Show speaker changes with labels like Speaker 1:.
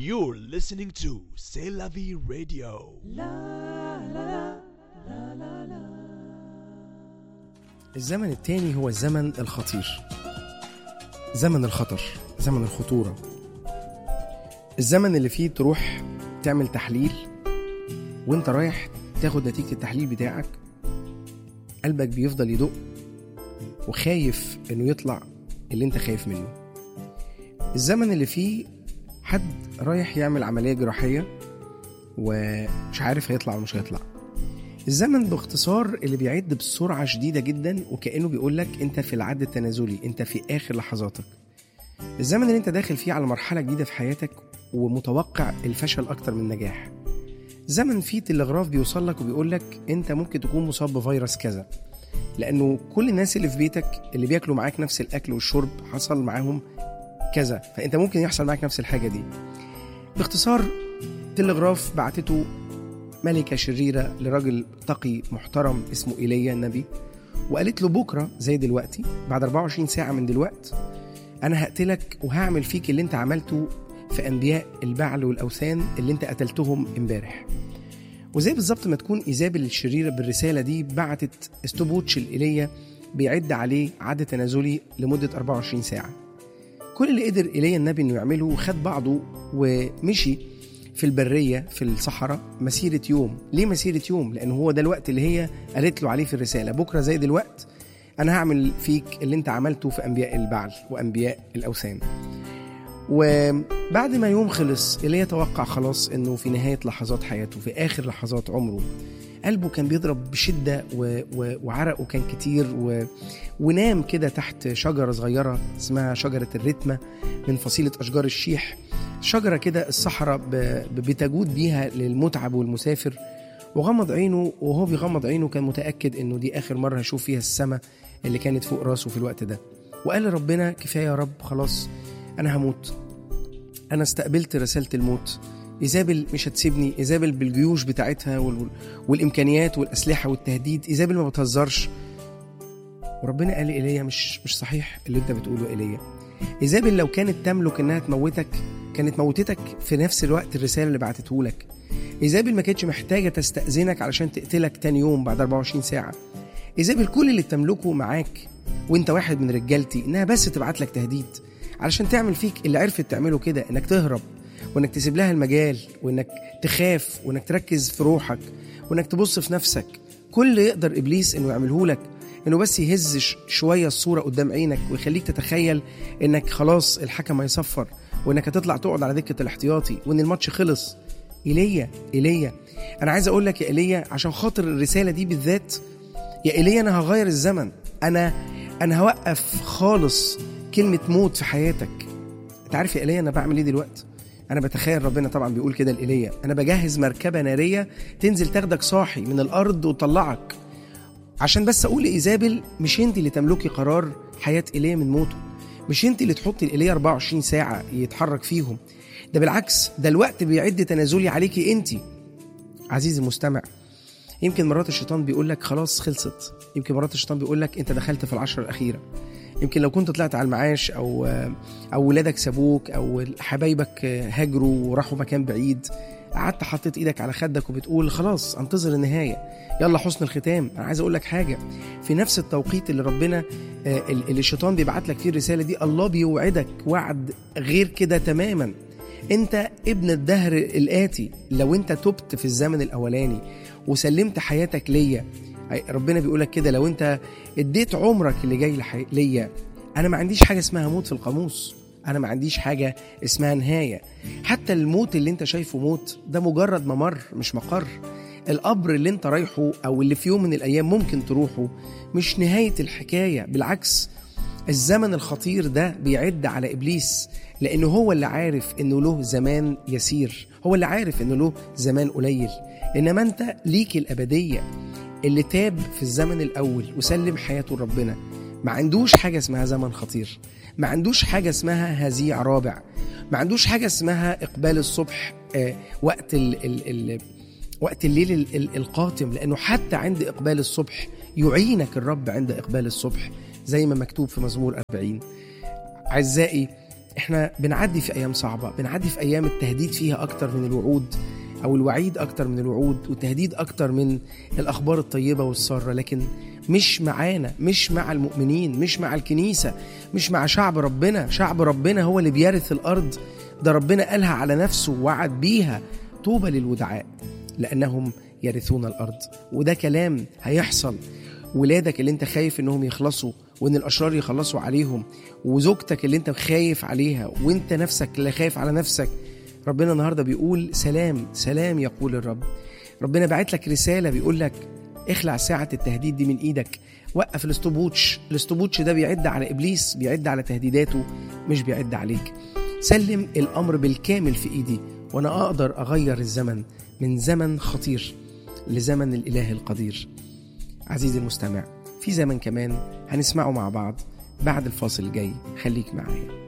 Speaker 1: You're listening to C'est la vie radio.
Speaker 2: الزمن التاني هو الزمن الخطير زمن الخطر زمن الخطورة الزمن اللي فيه تروح تعمل تحليل وانت رايح تاخد نتيجة التحليل بتاعك قلبك بيفضل يدق وخايف انه يطلع اللي انت خايف منه الزمن اللي فيه حد رايح يعمل عملية جراحية ومش عارف هيطلع ولا مش هيطلع الزمن باختصار اللي بيعد بسرعة شديدة جدا وكأنه بيقول لك انت في العد التنازلي انت في اخر لحظاتك الزمن اللي انت داخل فيه على مرحلة جديدة في حياتك ومتوقع الفشل اكتر من النجاح زمن فيه تلغراف بيوصل لك وبيقول لك انت ممكن تكون مصاب بفيروس كذا لانه كل الناس اللي في بيتك اللي بياكلوا معاك نفس الاكل والشرب حصل معاهم كذا فانت ممكن يحصل معاك نفس الحاجه دي باختصار تلغراف بعتته ملكه شريره لراجل تقي محترم اسمه ايليا النبي وقالت له بكره زي دلوقتي بعد 24 ساعه من دلوقت انا هقتلك وهعمل فيك اللي انت عملته في انبياء البعل والاوثان اللي انت قتلتهم امبارح وزي بالظبط ما تكون ايزابل الشريره بالرساله دي بعتت استوبوتش الايليا بيعد عليه عد تنازلي لمده 24 ساعه كل اللي قدر ايليا النبي انه يعمله خد بعضه ومشي في البريه في الصحراء مسيره يوم ليه مسيره يوم لانه هو ده الوقت اللي هي قالت له عليه في الرساله بكره زي دلوقت انا هعمل فيك اللي انت عملته في انبياء البعل وانبياء الاوثان وبعد ما يوم خلص اللي يتوقع خلاص انه في نهايه لحظات حياته في اخر لحظات عمره قلبه كان بيضرب بشده و... و... وعرقه كان كتير و... ونام كده تحت شجره صغيره اسمها شجره الرتمه من فصيله اشجار الشيح شجره كده الصحراء ب... ب- بتجود بيها للمتعب والمسافر وغمض عينه وهو بيغمض عينه كان متاكد انه دي اخر مره هشوف فيها السماء اللي كانت فوق راسه في الوقت ده وقال لربنا كفايه يا رب خلاص انا هموت انا استقبلت رساله الموت ايزابل مش هتسيبني ايزابل بالجيوش بتاعتها وال... والامكانيات والاسلحه والتهديد ايزابل ما بتهزرش وربنا قال لإيليا مش مش صحيح اللي انت بتقوله ايليا ايزابل لو كانت تملك انها تموتك كانت موتتك في نفس الوقت الرساله اللي بعتته لك ايزابل ما كانتش محتاجه تستاذنك علشان تقتلك تاني يوم بعد 24 ساعه ايزابل كل اللي بتملكه معاك وانت واحد من رجالتي انها بس تبعت لك تهديد علشان تعمل فيك اللي عرفت تعمله كده انك تهرب وانك تسيب لها المجال وانك تخاف وانك تركز في روحك وانك تبص في نفسك كل اللي يقدر ابليس انه يعمله لك انه بس يهز ش- شويه الصوره قدام عينك ويخليك تتخيل انك خلاص الحكم هيصفر وانك هتطلع تقعد على دكه الاحتياطي وان الماتش خلص ايليا ايليا انا عايز اقول لك يا ايليا عشان خاطر الرساله دي بالذات يا ايليا انا هغير الزمن انا انا هوقف خالص كلمه موت في حياتك انت عارف يا ايليا انا بعمل ايه دلوقتي انا بتخيل ربنا طبعا بيقول كده لايليا انا بجهز مركبه ناريه تنزل تاخدك صاحي من الارض وتطلعك عشان بس اقول لايزابل مش انت اللي تملكي قرار حياه ايليا من موته مش انت اللي تحطي ايليا 24 ساعه يتحرك فيهم ده بالعكس ده الوقت بيعد تنازلي عليكي انت عزيزي المستمع يمكن مرات الشيطان بيقول لك خلاص خلصت يمكن مرات الشيطان بيقول لك انت دخلت في العشرة الأخيرة يمكن لو كنت طلعت على المعاش او او ولادك سابوك او حبايبك هاجروا وراحوا مكان بعيد قعدت حطيت ايدك على خدك وبتقول خلاص انتظر النهايه يلا حسن الختام انا عايز اقول لك حاجه في نفس التوقيت اللي ربنا آه، اللي الشيطان بيبعت لك فيه الرساله دي الله بيوعدك وعد غير كده تماما انت ابن الدهر الاتي لو انت تبت في الزمن الاولاني وسلمت حياتك ليا ربنا بيقولك كده لو انت اديت عمرك اللي جاي لحي... ليا انا ما عنديش حاجه اسمها موت في القاموس انا ما عنديش حاجه اسمها نهايه حتى الموت اللي انت شايفه موت ده مجرد ممر مش مقر القبر اللي انت رايحه او اللي في يوم من الايام ممكن تروحه مش نهايه الحكايه بالعكس الزمن الخطير ده بيعد على ابليس لانه هو اللي عارف انه له زمان يسير هو اللي عارف انه له زمان قليل انما انت ليك الابديه اللي تاب في الزمن الاول وسلم حياته لربنا ما عندوش حاجه اسمها زمن خطير ما عندوش حاجه اسمها هزيع رابع ما عندوش حاجه اسمها اقبال الصبح آه وقت ال ال ال وقت الليل ال- ال- القاتم لانه حتى عند اقبال الصبح يعينك الرب عند اقبال الصبح زي ما مكتوب في مزمور 40 اعزائي احنا بنعدي في ايام صعبه بنعدي في ايام التهديد فيها اكتر من الوعود او الوعيد اكتر من الوعود والتهديد اكتر من الاخبار الطيبه والساره لكن مش معانا مش مع المؤمنين مش مع الكنيسه مش مع شعب ربنا شعب ربنا هو اللي بيرث الارض ده ربنا قالها على نفسه ووعد بيها طوبى للودعاء لانهم يرثون الارض وده كلام هيحصل ولادك اللي انت خايف انهم يخلصوا وان الاشرار يخلصوا عليهم وزوجتك اللي انت خايف عليها وانت نفسك اللي خايف على نفسك ربنا النهارده بيقول سلام سلام يقول الرب ربنا بعت لك رساله بيقول لك اخلع ساعة التهديد دي من ايدك وقف الاستوبوتش الاستوبوتش ده بيعد على ابليس بيعد على تهديداته مش بيعد عليك سلم الامر بالكامل في ايدي وانا اقدر اغير الزمن من زمن خطير لزمن الاله القدير عزيزي المستمع في زمن كمان هنسمعه مع بعض بعد الفاصل الجاي خليك معايا